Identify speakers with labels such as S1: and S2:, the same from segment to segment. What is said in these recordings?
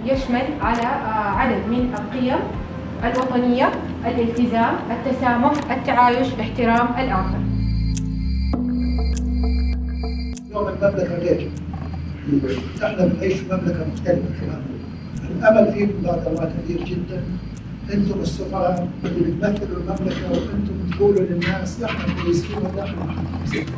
S1: يشمل على آه، عدد من القيم الوطنية الالتزام التسامح التعايش احترام الآخر
S2: اليوم المملكة غير احنا بنعيش في مملكة مختلفة تماما الأمل فيكم بعد الله كبير جدا انتم السفراء اللي بتمثلوا المملكة وانتم تقولوا للناس احنا كويسين ولا احنا مش كويسين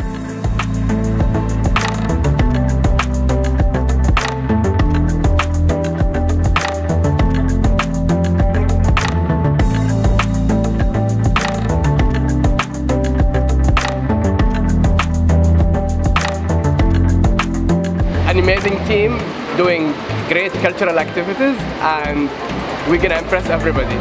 S3: an amazing team doing great cultural activities and we're gonna impress everybody.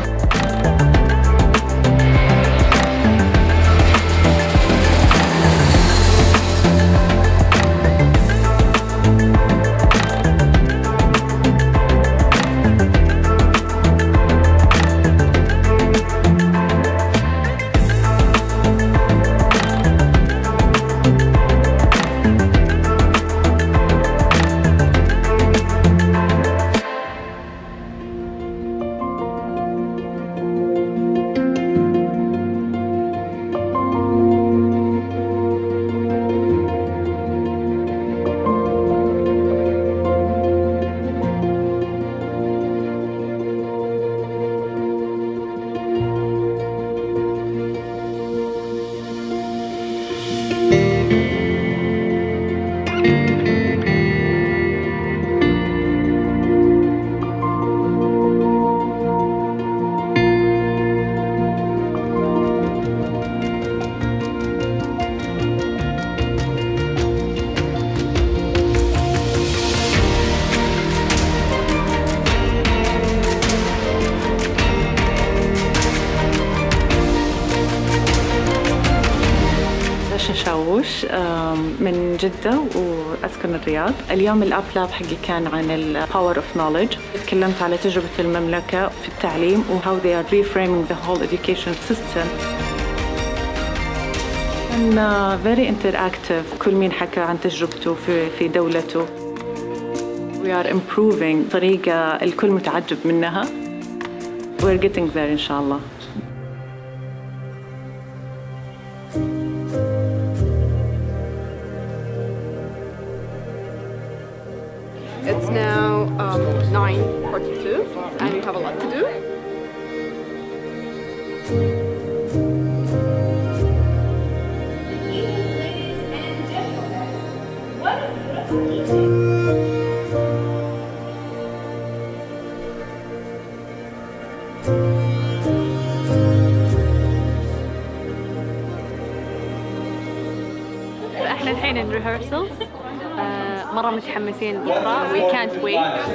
S4: رشا شاووش آم، من جدة وأسكن الرياض اليوم الأب لاب حقي كان عن ال power of knowledge تكلمت على تجربة المملكة في التعليم و how they are reframing the whole education system كان آه، very interactive كل مين حكى عن تجربته في في دولته we are improving طريقة الكل متعجب منها we're getting there إن شاء الله
S5: It's now um, 9.42 and we have a lot to do.
S6: Ladies and gentlemen, what a beautiful evening.
S7: احنا الحين in rehearsals آه، مرة متحمسين بكرة we can't wait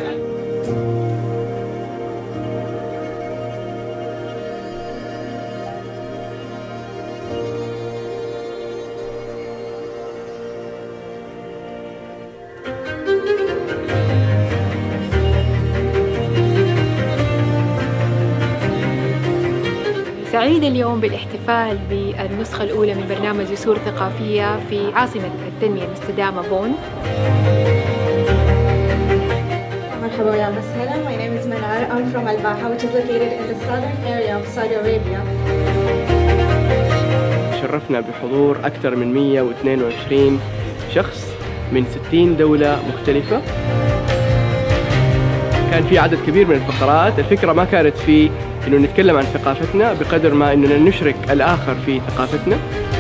S8: سعيدة اليوم بالاحتفال بالنسخة الأولى من برنامج جسور ثقافية في عاصمة التنمية المستدامة بون
S9: مرحبا ويا مسهلا my name is Manar I'm from Al-Baha which is located in the southern area of Saudi Arabia
S3: شرفنا بحضور أكثر من 122 شخص من 60 دولة مختلفة كان في عدد كبير من الفقرات الفكرة ما كانت في إنه نتكلم عن ثقافتنا بقدر ما إننا نشرك الآخر في ثقافتنا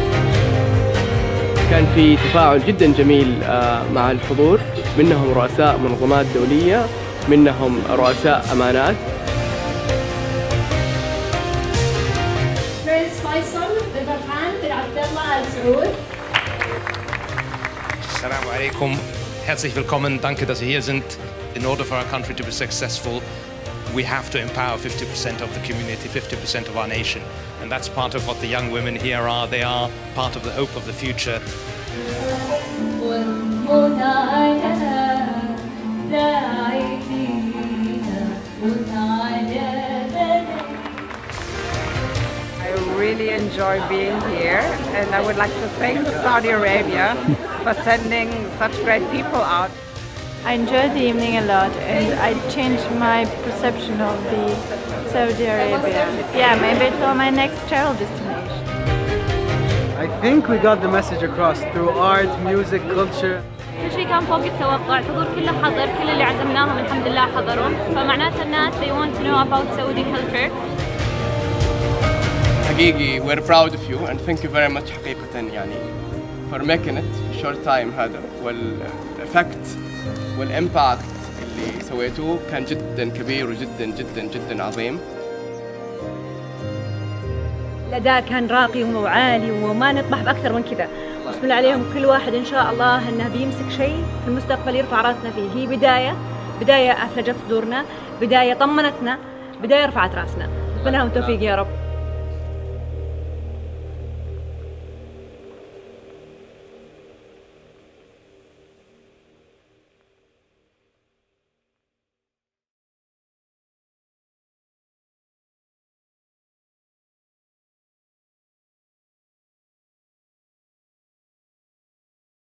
S3: كان في تفاعل جدا جميل آه، مع الحضور منهم رؤساء منظمات دولية منهم رؤساء أمانات
S6: Prince Faisal bin Farhan bin Abdullah Al Saud.
S10: Assalamu alaikum. Herzlich willkommen. Danke, dass Sie hier sind. In order for our country to be successful, we have to empower 50% of the community, 50% of our nation. And that's part of what the young women here are. They are part of the hope of the future.
S4: I really enjoy being here and I would like to thank Saudi Arabia for sending such great people out.
S11: I enjoyed the evening a lot and I changed my perception of the Saudi Arabia. Yeah, maybe it's on my next travel destination.
S12: I think we got the message across through art, music, culture.
S7: كل شيء كان فوق التوقع الحضور كله حضر كل اللي عزمناهم الحمد لله حضروا فمعناته الناس they want to know about Saudi culture
S3: حقيقي we're proud of you and thank you very much حقيقة يعني for making it في short time هذا والإفكت والإمباكت اللي سويتوه كان جدا كبير وجدا جدا جدا عظيم
S13: الأداء كان راقي وعالي وما نطمح بأكثر من كذا بسم الله عليهم كل واحد إن شاء الله أنه بيمسك شيء في المستقبل يرفع راسنا فيه هي بداية بداية أثلجت صدورنا بداية طمنتنا بداية رفعت راسنا نتمنى لهم التوفيق يا رب